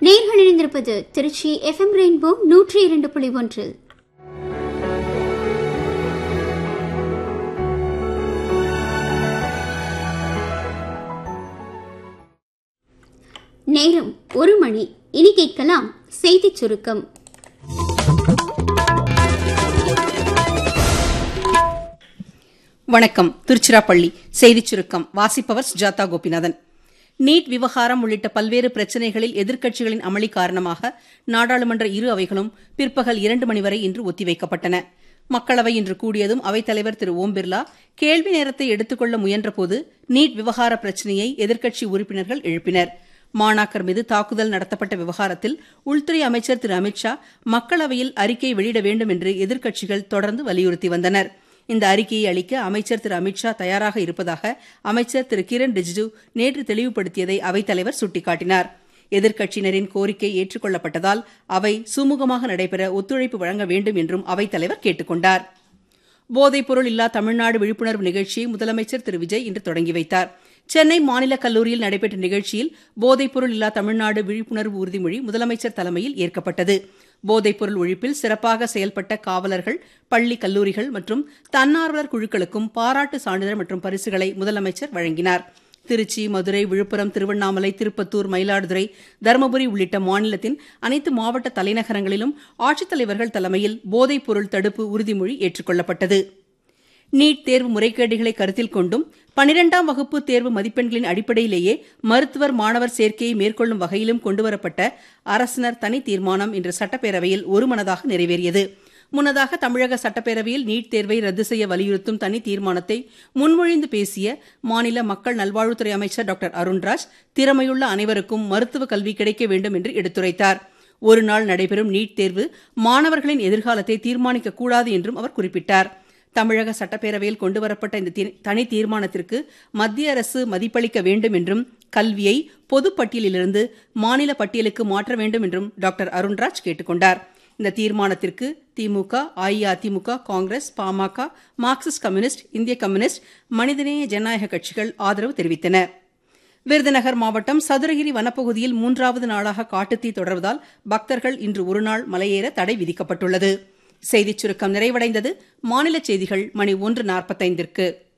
நேர்கள் இணைந்திருப்பது Trichy FM rainbow நூற்றி இரண்டு புள்ளி ஒன்றில் நேரம் ஒரு மணி இனி கேட்கலாம் செய்திச் சுருக்கம் வணக்கம் திருச்சிராப்பள்ளி செய்திச் சுருக்கம் வாசிப்பவர் சுஜாதா கோபிநாதன் நீட் விவகாரம் உள்ளிட்ட பல்வேறு பிரச்சினைகளில் எதிர்க்கட்சிகளின் அமளி காரணமாக நாடாளுமன்ற இரு அவைகளும் பிற்பகல் இரண்டு மணி வரை இன்று ஒத்திவைக்கப்பட்டன மக்களவை இன்று கூடியதும் அவைத்தலைவர் திரு ஓம் பிர்லா கேள்வி நேரத்தை எடுத்துக்கொள்ள முயன்றபோது நீட் விவகார பிரச்சினையை எதிர்க்கட்சி உறுப்பினர்கள் எழுப்பினர் மாணாக்கர் மீது தாக்குதல் நடத்தப்பட்ட விவகாரத்தில் உள்துறை அமைச்சர் திரு அமித்ஷா மக்களவையில் அறிக்கை வெளியிட வேண்டும் என்று எதிர்க்கட்சிகள் தொடர்ந்து வலியுறுத்தி வந்தனா் இந்த அறிக்கையை அளிக்க அமைச்சர் திரு அமித்ஷா தயாராக இருப்பதாக அமைச்சர் திரு கிரண் ரிஜிஜு நேற்று தெளிவுபடுத்தியதை அவைத்தலைவர் சுட்டிக்காட்டினார் எதிர்க்கட்சியினரின் கோரிக்கை ஏற்றுக்கொள்ளப்பட்டதால் அவை சுமூகமாக நடைபெற ஒத்துழைப்பு வழங்க வேண்டும் என்றும் அவைத்தலைவர் கேட்டுக் கொண்டார் போதைப்பொருள் இல்லா தமிழ்நாடு விழிப்புணர்வு நிகழ்ச்சியை முதலமைச்சர் திரு விஜய் இன்று தொடங்கி வைத்தார் சென்னை மாநில கல்லூரியில் நடைபெற்ற நிகழ்ச்சியில் போதைப்பொருள் இல்லா தமிழ்நாடு விழிப்புணர்வு உறுதிமொழி முதலமைச்சர் தலைமையில் ஏற்கப்பட்டது போதைப்பொருள் ஒழிப்பில் சிறப்பாக செயல்பட்ட காவலர்கள் பள்ளி கல்லூரிகள் மற்றும் தன்னார்வலர் குழுக்களுக்கும் பாராட்டு சான்றிதழ் மற்றும் பரிசுகளை முதலமைச்சர் வழங்கினார் திருச்சி மதுரை விழுப்புரம் திருவண்ணாமலை திருப்பத்தூர் மயிலாடுதுறை தருமபுரி உள்ளிட்ட மாநிலத்தின் அனைத்து மாவட்ட தலைநகரங்களிலும் ஆட்சித்தலைவர்கள் தலைமையில் போதைப்பொருள் தடுப்பு உறுதிமொழி ஏற்றுக்கொள்ளப்பட்டது நீட் தேர்வு முறைகேடுகளை கருத்தில் கொண்டும் பனிரெண்டாம் வகுப்பு தேர்வு மதிப்பெண்களின் அடிப்படையிலேயே மருத்துவர் மாணவர் சேர்க்கையை மேற்கொள்ளும் வகையிலும் கொண்டுவரப்பட்ட அரசினர் தனி தீர்மானம் இன்று சட்டப்பேரவையில் ஒருமனதாக நிறைவேறியது முன்னதாக தமிழக சட்டப்பேரவையில் நீட் தேர்வை ரத்து செய்ய வலியுறுத்தும் தனி தீர்மானத்தை முன்மொழிந்து பேசிய மாநில மக்கள் நல்வாழ்வுத்துறை அமைச்சர் டாக்டர் அருண்ராஜ் திறமையுள்ள அனைவருக்கும் மருத்துவ கல்வி கிடைக்க வேண்டும் என்று எடுத்துரைத்தார் ஒரு நாள் நடைபெறும் நீட் தேர்வு மாணவர்களின் எதிர்காலத்தை தீர்மானிக்கக்கூடாது என்றும் அவர் குறிப்பிட்டார் தமிழக சட்டப்பேரவையில் கொண்டுவரப்பட்ட இந்த தனி தீர்மானத்திற்கு மத்திய அரசு மதிப்பளிக்க வேண்டும் என்றும் கல்வியை பொதுப்பட்டியலிலிருந்து மாநில பட்டியலுக்கு மாற்ற வேண்டும் என்றும் டாக்டர் அருண்ராஜ் கேட்டுக் கொண்டார் இந்த தீர்மானத்திற்கு திமுக அஇஅதிமுக காங்கிரஸ் பாமக மார்க்சிஸ்ட் கம்யூனிஸ்ட் இந்திய கம்யூனிஸ்ட் மனிதநேய ஜனநாயக கட்சிகள் ஆதரவு தெரிவித்தன விருதுநகர் மாவட்டம் சதுரகிரி வனப்பகுதியில் மூன்றாவது நாளாக காட்டுத்தீ தொடர்வதால் பக்தர்கள் இன்று ஒருநாள் மலையேற தடை விதிக்கப்பட்டுள்ளது செய்திச் சுருக்கம் நிறைவடைந்தது மாநில செய்திகள் மணி ஒன்று நாற்பத்தைந்திற்கு